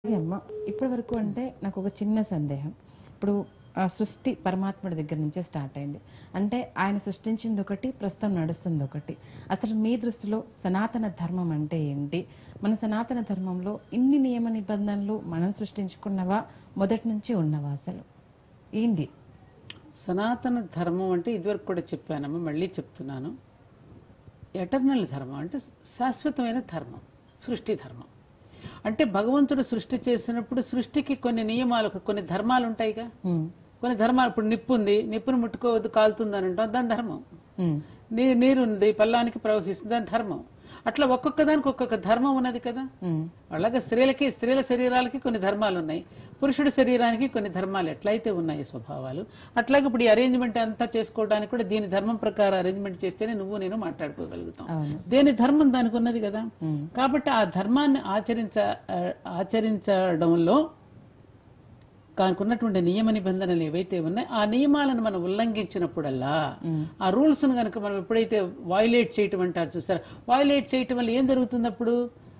అలాగే అమ్మ ఇప్పటి వరకు అంటే నాకు ఒక చిన్న సందేహం ఇప్పుడు ఆ సృష్టి పరమాత్ముడి దగ్గర నుంచే స్టార్ట్ అయింది అంటే ఆయన సృష్టించింది ఒకటి ప్రస్తుతం నడుస్తుంది ఒకటి అసలు మీ దృష్టిలో సనాతన ధర్మం అంటే ఏంటి మన సనాతన ధర్మంలో ఇన్ని నియమ నిబంధనలు మనం సృష్టించుకున్నవా మొదటి నుంచి ఉన్నవా అసలు ఏంటి సనాతన ధర్మం అంటే ఇదివరకు కూడా చెప్పానమ్మా మళ్ళీ చెప్తున్నాను ఎటర్నల్ ధర్మం అంటే శాశ్వతమైన ధర్మం సృష్టి ధర్మం అంటే భగవంతుడు సృష్టి చేసినప్పుడు సృష్టికి కొన్ని నియమాలు కొన్ని ధర్మాలు ఉంటాయిగా ఉమ్, కొన్ని ధర్మాలు ఇప్పుడు నిప్పు ఉంది నిప్పును ముట్టుకోవద్దు కాలుతుంది అని అంటాం దాని ధర్మం ఉమ్, నీ- నీరు ఉంది పల్లానికి ప్రవహిస్తుంది దాని ధర్మం అట్లా ఒక్కొక్క దానికి ఒక్కొక్క ధర్మం ఉన్నది కదా ఉమ్, అలాగే స్త్రీలకి స్త్రీల శరీరాలకి కొన్ని ధర్మాలు ఉన్నాయి పురుషుడి శరీరానికి కొన్ని ధర్మాలు ఎట్లయితే ఉన్నాయి స్వభావాలు అట్లాగే ఇప్పుడు ఈ అరేంజ్మెంట్ అంతా చేసుకోవడానికి కూడా దీని ధర్మం ప్రకారం అరేంజ్మెంట్ చేస్తేనే నువ్వు నేను మాట్లాడుకోగలుగుతాం అవును దేని ధర్మం దానికి ఉన్నది కదా ఉమ్, కాబట్టి ఆ ధర్మాన్ని ఆచరించ ఆ, ఆచరించడంలో కానుకున్నటువంటి నియమ నిబంధనలు ఏవైతే ఉన్నాయో ఆ నియమాలను మనం ఉల్లంఘించినప్పుడల్లా ఉమ్, ఆ రూల్స్ కనుక మనం ఎప్పుడైతే వైలేట్ చేయటం అంటారు చూసారా వైలేట్ చేయటం వల్ల ఏం జరుగుతుంది అప్పుడు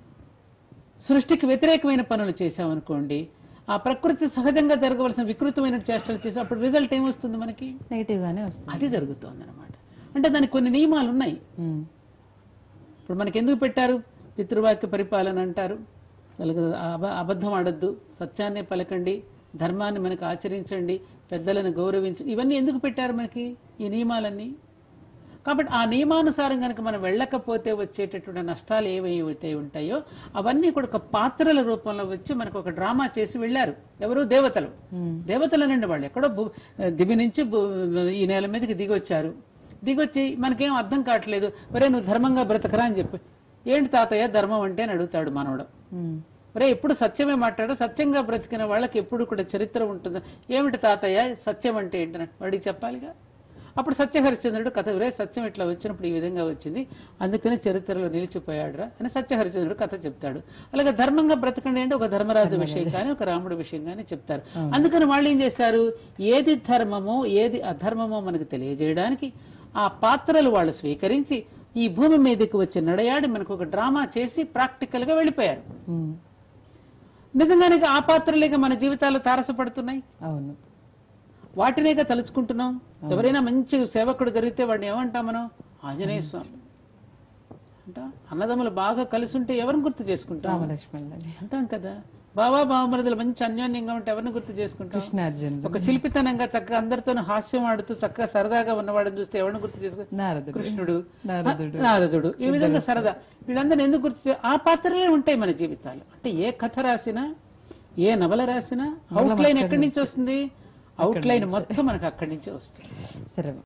సృష్టికి వ్యతిరేకమైన పనులు చేశామనుకోండి ఆ ప్రకృతి సహజంగా జరగవలసిన వికృతమైన చేష్టలు చేసి అప్పుడు రిజల్ట్ ఏమొస్తుంది మనకి నెగిటివ్ గానే వస్తుంది అది జరుగుతోంది అనమాట అంటే దానికి కొన్ని నియమాలు ఉన్నాయి ఉమ్, ఇప్పుడు మనకి ఎందుకు పెట్టారు పితృవాక్య పరిపాలన అంటారు వాళ్ళకి అబ- అబద్ధం ఆడద్దు సత్యాన్ని పలకండి ధర్మాన్ని మనకు ఆచరించండి పెద్దలను గౌరవించండి ఇవన్నీ ఎందుకు పెట్టారు మనకి ఈ నియమాలన్నీ కాబట్టి ఆ నియమానుసారం కనుక మనం వెళ్ళకపోతే వచ్చేటటువంటి నష్టాలు ఏవైతే ఉంటాయో అవన్నీ కూడా ఒక పాత్రల రూపంలో వచ్చి మనకు ఒక డ్రామా చేసి వెళ్ళారు ఎవరు దేవతలు ఉమ్, దేవతలనండి వాళ్ళు ఎక్కడో భూ- దివి నుంచి భూ- ఈ నేల మీదకి దిగొచ్చారు దిగొచ్చి మనకేం అర్థం కావట్లేదు ఒరే నువ్వు ధర్మంగా బ్రతకరా అని చెప్పి ఏంటి తాతయ్య ధర్మం అంటే అని అడుగుతాడు మనవడు ఉమ్, ఒరే ఎప్పుడు సత్యమే మాట్లాడు సత్యంగా బ్రతికిన వాళ్ళకి ఎప్పుడు కూడా చరిత్ర ఉంటుంది ఏమిటి తాతయ్య సత్యం అంటే ఏంటని వాడికి చెప్పాలిగా అప్పుడు సత్యహరిశ్చంద్రుడు కథ ఒరే సత్యం ఇట్లా వచ్చినప్పుడు ఈ విధంగా వచ్చింది అందుకని చరిత్రలో నిలిచిపోయాడురా అని సత్యహరిశ్చంద్రుడు కథ చెప్తాడు అలాగే ధర్మంగా బ్రతకండి అంటే ఒక ధర్మరాజు విషయం కానీ ఒక రాముడి విషయం కానీ చెప్తారు అందుకని వాళ్ళు ఏం చేశారు ఏది ధర్మమో ఏది అధర్మమో మనకు తెలియజేయడానికి ఆ పాత్రలు వాళ్ళు స్వీకరించి ఈ భూమి మీదకి వచ్చి నడయాడి మనకు ఒక డ్రామా చేసి ప్రాక్టికల్ గా వెళ్ళిపోయారు ఉమ్, నిజంగానే ఆ పాత్రలేక మన జీవితాలు తారసపడుతున్నాయి అవును వాటినేగా తలుచుకుంటున్నాం ఎవరైనా మంచి సేవకుడు జరిగితే వాడిని ఏమంటాం మనం ఆంజనేయ స్వామి అంట అన్నదమ్ములు బాగా కలిసి ఉంటే ఎవరిని గుర్తు చేసుకుంటాం రామలక్ష్మణులని అంటాం కదా బావా బావమరుదులు మంచి అన్యోన్యంగా ఉంటే ఎవరిని గుర్తు చేసుకుంటాం కృష్ణార్జునుడు ఒక చిలిపితనంగా చక్కగా అందరితో హాస్యం ఆడుతూ చక్కగా సరదాగా ఉన్నవాడిని చూస్తే ఎవరిని గుర్తు చేసుకుంటాం నారదుడు కృష్ణుడు నారదుడు నారదుడు ఈ విధంగా సరదా వీళ్ళందరూ ఎందుకు గుర్తు చే- ఆ పాత్రలే ఉంటాయి మన జీవితాలు అంటే ఏ కథ రాసినా ఏ నవల రాసినా అవుట్ లైన్ ఎక్కడి నుంచి వస్తుంది అవుట్ లైన్ మొత్తం మనకు అక్కడి నుంచే వస్తుంది సరే